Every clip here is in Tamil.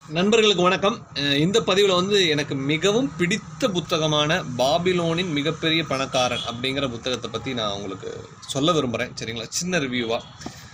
நண்பர்களுக்கு வணக்கம் அஹ் இந்த பதிவில் வந்து எனக்கு மிகவும் பிடித்த புத்தகமான பாபிலோனின் மிகப்பெரிய பணக்காரன் அப்படிங்கிற புத்தகத்தை பற்றி நான் உங்களுக்கு சொல்ல விரும்புகிறேன் சரிங்களா சின்ன ரிவ்யூவாக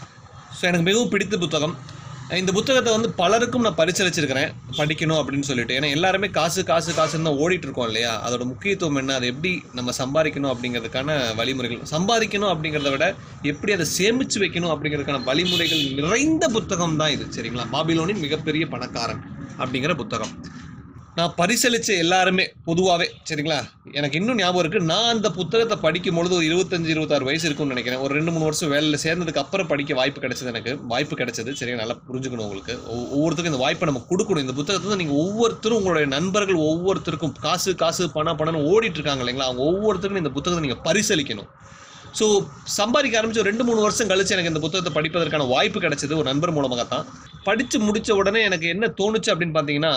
ஸோ எனக்கு மிகவும் பிடித்த புத்தகம் அஹ் இந்த புத்தகத்தை வந்து பலருக்கும் நான் பரிசளிச்சிருக்கிறேன் படிக்கணும் அப்படின்னு சொல்லிட்டு ஏன்னா எல்லாருமே காசு காசு காசுன்னு தான் ஓடிட்டு இருக்கோம் இல்லையா அதோட முக்கியத்துவம் என்ன அதை எப்படி நம்ம சம்பாதிக்கணும் அப்படிங்கிறதுக்கான வழிமுறைகள் சம்பாதிக்கணும் அப்படிங்கிறத விட எப்படி அதை சேமிச்சு வைக்கணும் அப்படிங்கிறதுக்கான வழிமுறைகள் நிறைந்த புத்தகம் தான் இது சரிங்களா பாபிலோனின் மிகப்பெரிய பணக்காரன் அப்படிங்கிற புத்தகம் நான் பரிசளிச்ச எல்லாருமே பொதுவாகவே சரிங்களா எனக்கு இன்னும் ஞாபகம் இருக்கு நான் அந்த புத்தகத்தை படிக்கும் பொழுது ஒரு இருபத்தஞ்சு இருபத்தாறு வயசு இருக்கும்னு நினைக்கிறேன் ஒரு ரெண்டு மூணு வருஷம் வேலையில் சேர்ந்ததுக்கு அப்புறம் படிக்க வாய்ப்பு கிடைச்சது எனக்கு வாய்ப்பு கிடைச்சது சரிங்க நல்லா புரிஞ்சுக்கணும் உங்களுக்கு ஒவ்வொ- ஒவ்வொருத்தருக்கும் இந்த வாய்ப்பை நம்ம கொடுக்கணும் இந்த புத்தகத்தை வந்து நீங்கள் ஒவ்வொருத்தரும் உங்களுடைய நண்பர்கள் ஒவ்வொருத்தருக்கும் காசு காசு பணம் பணம்னு ஓடிட்டு இருக்காங்க இல்லைங்களா அவங்க ஒவ்வொருத்தருக்கும் இந்த புத்தகத்தை நீங்கள் பரிசளிக்கணும் ஸோ சம்பாதிக்க ஆரம்பிச்சு ஒரு ரெண்டு மூணு வருஷம் கழிச்சு எனக்கு இந்த புத்தகத்தை படிப்பதற்கான வாய்ப்பு கிடைச்சது ஒரு நண்பர் மூலமாக தான் படித்து முடிச்ச உடனே எனக்கு என்ன தோணுச்சு அப்படின்னு பார்த்தீங்கன்னா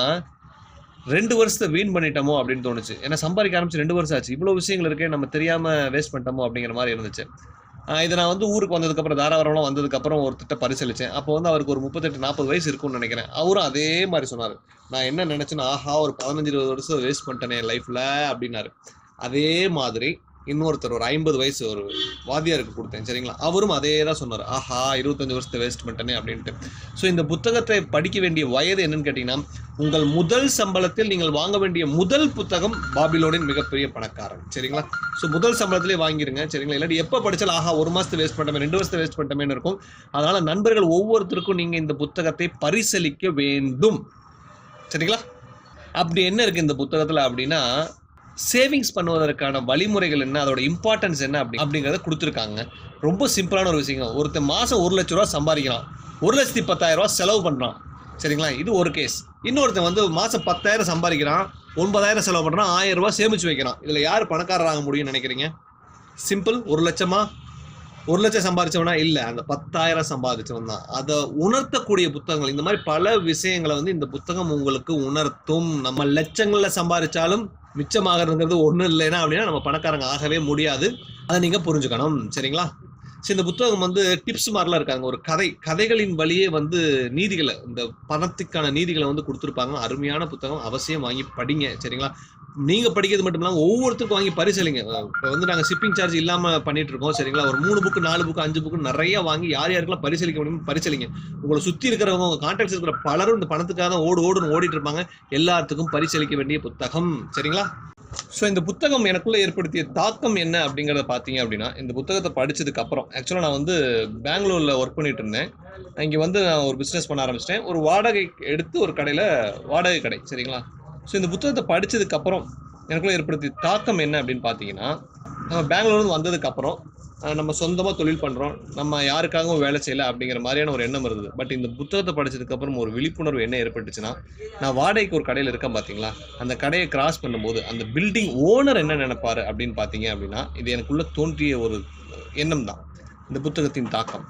ரெண்டு வருஷத்தை வீண் பண்ணிட்டோமோ அப்படின்னு தோணுச்சு ஏன்னா சம்பாதிக்க ஆரம்பிச்சு ரெண்டு வருஷம் ஆச்சு இவ்வளோ விஷயங்கள் இருக்கே நம்ம தெரியாம வேஸ்ட் பண்ணிட்டோமோ அப்படிங்கிற மாதிரி இருந்துச்சு ஆஹ் இதை நான் வந்து ஊருக்கு வந்ததுக்கப்புறம் தாராவரம்லாம் வந்ததுக்கப்புறம் ஒருத்திட்ட பரிசளிச்சேன் அப்போ வந்து அவருக்கு ஒரு முப்பத்தெட்டு நாற்பது வயசு இருக்கும்னு நினைக்கிறேன் அவரும் அதே மாதிரி சொன்னார் நான் என்ன நினச்சேன்னா ஆஹா ஒரு பதினஞ்சு இருபது வருஷம் வேஸ்ட் பண்ணிட்டேனே லைஃப்பில் அப்படின்னாரு அதே மாதிரி இன்னொருத்தர் ஒரு ஐம்பது வயசு ஒரு வாத்தியாருக்கு கொடுத்தேன் சரிங்களா அவரும் அதே தான் சொன்னார் ஆஹா இருபத்தஞ்சு வருஷத்தை வேஸ்ட் பண்ணிட்டேனே அப்படின்ட்டு ஸோ இந்த புத்தகத்தை படிக்க வேண்டிய வயது என்னன்னு கேட்டிங்கன்னா உங்கள் முதல் சம்பளத்தில் நீங்கள் வாங்க வேண்டிய முதல் புத்தகம் பாபிலோனின் மிகப்பெரிய பணக்காரன் சரிங்களா ஸோ முதல் சம்பளத்திலே வாங்கிருங்க சரிங்களா இல்லாட்டி எப்போ படிச்சாலும் ஆஹா ஒரு மாதத்தை வேஸ்ட் பண்ணிட்டோமே ரெண்டு வருஷத்தை வேஸ்ட் பண்ணிட்டோமேன்னு இருக்கும் அதனால நண்பர்கள் ஒவ்வொருத்தருக்கும் நீங்கள் இந்த புத்தகத்தை பரிசளிக்க வேண்டும் சரிங்களா அப்படி என்ன இருக்கு இந்த புத்தகத்தில் அப்படின்னா சேவிங்ஸ் பண்ணுவதற்கான வழிமுறைகள் என்ன அதோட இம்பார்ட்டன்ஸ் என்ன அப்படி அப்படிங்கிறத கொடுத்துருக்காங்க ரொம்ப சிம்பிளான ஒரு விஷயம் ஒருத்தன் மாதம் ஒரு லட்ச ரூபா சம்பாதிக்கிறான் ஒரு லட்சத்தி பத்தாயிரம் ரூபா செலவு பண்ணுறான் சரிங்களா இது ஒரு கேஸ் இன்னொருத்தன் வந்து மாதம் பத்தாயிரம் சம்பாதிக்கிறான் ஒன்பதாயிரம் செலவு பண்ணுறான் ஆயிரம் ரூபாய் சேமிச்சு வைக்கிறான் இதில் யார் பணக்காரராக முடியும்னு நினைக்கிறீங்க சிம்பிள் ஒரு லட்சமா ஒரு லட்சம் சம்பாதிச்சவனா இல்லை அந்த பத்தாயிரம் சம்பாதிச்சவன் தான் அதை உணர்த்தக்கூடிய புத்தகங்கள் இந்த மாதிரி பல விஷயங்களை வந்து இந்த புத்தகம் உங்களுக்கு உணர்த்தும் நம்ம லட்சங்கள்ல சம்பாதிச்சாலும் மிச்சமாகிறதுங்கிறது ஒன்றும் இல்லைன்னா அப்படின்னா நம்ம பணக்காரங்க ஆகவே முடியாது அதை நீங்கள் புரிஞ்சுக்கணும் சரிங்களா சரி இந்த புத்தகம் வந்து டிப்ஸ் மாதிரிலாம் இருக்காங்க ஒரு கதை கதைகளின் வழியே வந்து நீதிகளை இந்த பணத்துக்கான நீதிகளை வந்து கொடுத்துருப்பாங்க அருமையான புத்தகம் அவசியம் வாங்கி படிங்க சரிங்களா நீங்க படிக்கிறது மட்டும் இல்லாமல் ஒவ்வொருத்தருக்கும் வாங்கி பரிசளிங்க இப்போ வந்து நாங்கள் ஷிப்பிங் சார்ஜ் இல்லாம பண்ணிட்டு இருக்கோம் சரிங்களா ஒரு மூணு புக்கு நாலு புக்கு அஞ்சு புக்கு நிறைய வாங்கி யார் யாருக்கெல்லாம் பரிசளிக்க முடியுமோ பரிசளிங்க உங்களை சுத்தி இருக்கிறவங்க உங்க கான்டாக்ட்ஸ் இருக்கிற பலரும் இந்த பணத்துக்காக தான் ஓடு ஓடுன்னு ஓடிட்டு இருப்பாங்க எல்லாத்துக்கும் பரிசளிக்க வேண்டிய புத்தகம் சரிங்களா ஸோ இந்த புத்தகம் எனக்குள்ள ஏற்படுத்திய தாக்கம் என்ன அப்படிங்கிறத பார்த்தீங்க அப்படின்னா இந்த புத்தகத்தை படிச்சதுக்கு அப்புறம் ஆக்சுவலாக நான் வந்து பெங்களூர்ல ஒர்க் பண்ணிட்டு இருந்தேன் இங்கே வந்து நான் ஒரு பிஸ்னஸ் பண்ண ஆரம்பிச்சிட்டேன் ஒரு வாடகை எடுத்து ஒரு கடையில் வாடகை கடை சரிங்களா ஸோ இந்த புத்தகத்தை படிச்சதுக்கு அப்புறம் எனக்குள்ள ஏற்படுத்திய தாக்கம் என்ன அப்படின்னு பார்த்தீங்கன்னா நம்ம பெங்களூர்லேருந்து வந்ததுக்கு அப்புறம் அஹ், நம்ம சொந்தமாக தொழில் பண்ணுறோம் நம்ம யாருக்காகவும் வேலை செய்யல அப்படிங்கிற மாதிரியான ஒரு எண்ணம் இருந்தது பட் இந்த புத்தகத்தை படிச்சதுக்கு அப்புறம் ஒரு விழிப்புணர்வு என்ன ஏற்பட்டுச்சுன்னா நான் வாடகைக்கு ஒரு கடையில் இருக்கேன் பார்த்தீங்களா அந்த கடையை கிராஸ் பண்ணும்போது அந்த பில்டிங் ஓனர் என்ன நினைப்பாரு அப்படின்னு பார்த்தீங்க அப்படின்னா இது எனக்குள்ள தோன்றிய ஒரு எண்ணம் தான் இந்த புத்தகத்தின் தாக்கம்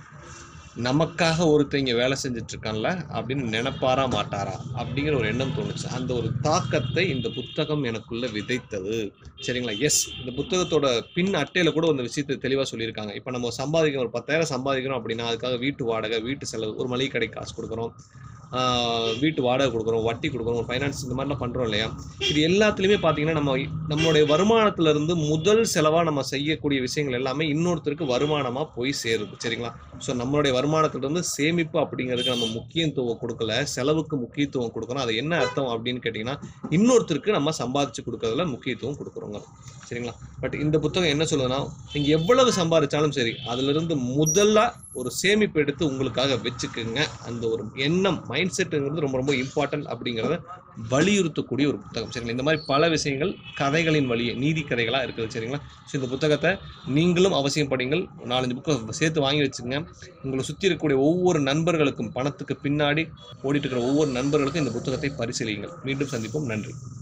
நமக்காக ஒருத்தன் இங்கே வேலை செஞ்சுட்டு இருக்கான்ல அப்படின்னு நினைப்பாரா மாட்டாரா அப்படிங்கிற ஒரு எண்ணம் தோணுச்சு அந்த ஒரு தாக்கத்தை இந்த புத்தகம் எனக்குள்ள விதைத்தது சரிங்களா எஸ் இந்த புத்தகத்தோட பின் அட்டையில கூட ஒரு விஷயத்தை தெளிவாக சொல்லியிருக்காங்க இப்போ நம்ம சம்பாதிக்கிறோம் ஒரு பத்தாயிரம் சம்பாதிக்கிறோம் அப்படின்னா அதுக்காக வீட்டு வாடகை வீட்டு செலவு ஒரு மளிகை கடைக்கு காசு கொடுக்குறோம் ஆஹ் வீட்டு வாடகை கொடுக்குறோம் வட்டி கொடுக்குறோம் ஃபைனான்ஸ் இந்த மாதிரிலாம் பண்ணுறோம் இல்லையா இது எல்லாத்துலேயுமே பார்த்தீங்கன்னா நம்ம நம்மளுடைய வருமானத்துல இருந்து முதல் செலவாக நம்ம செய்யக்கூடிய விஷயங்கள் எல்லாமே இன்னொருத்தருக்கு வருமானமாக போய் சேருது சரிங்களா ஸோ நம்மளுடைய வருமானத்துல இருந்து சேமிப்பு அப்படிங்கிறதுக்கு நம்ம முக்கியத்துவம் கொடுக்கல செலவுக்கு முக்கியத்துவம் கொடுக்குறோம் அது என்ன அர்த்தம் அப்படின்னு கேட்டிங்கன்னா இன்னொருத்தருக்கு நம்ம சம்பாதிச்சு கொடுக்கறதுல முக்கியத்துவம் கொடுக்குறோங்க சரிங்களா பட் இந்த புத்தகம் என்ன சொல்லுதுன்னா நீங்கள் எவ்வளவு சம்பாதிச்சாலும் சரி அதிலிருந்து முதல்ல ஒரு சேமிப்பு எடுத்து உங்களுக்காக வச்சுக்கோங்க அந்த ஒரு எண்ணம் மைண்ட் செட்டுங்கிறது ரொம்ப ரொம்ப இம்பார்ட்டன்ட் அப்படிங்கிறத வலியுறுத்தக்கூடிய ஒரு புத்தகம் சரிங்களா இந்த மாதிரி பல விஷயங்கள் கதைகளின் வழியே நீதி கதைகளாக இருக்குது சரிங்களா ஸோ இந்த புத்தகத்தை நீங்களும் அவசியம் படிங்கள் ஒரு நாலஞ்சு புக்கை சேர்த்து வாங்கி வச்சுங்க உங்களை சுற்றி இருக்கக்கூடிய ஒவ்வொரு நண்பர்களுக்கும் பணத்துக்கு பின்னாடி ஓடிட்டு இருக்கிற ஒவ்வொரு நண்பர்களுக்கும் இந்த புத்தகத்தை பரிசீலியுங்கள் மீண்டும் சந்திப்போம் நன்றி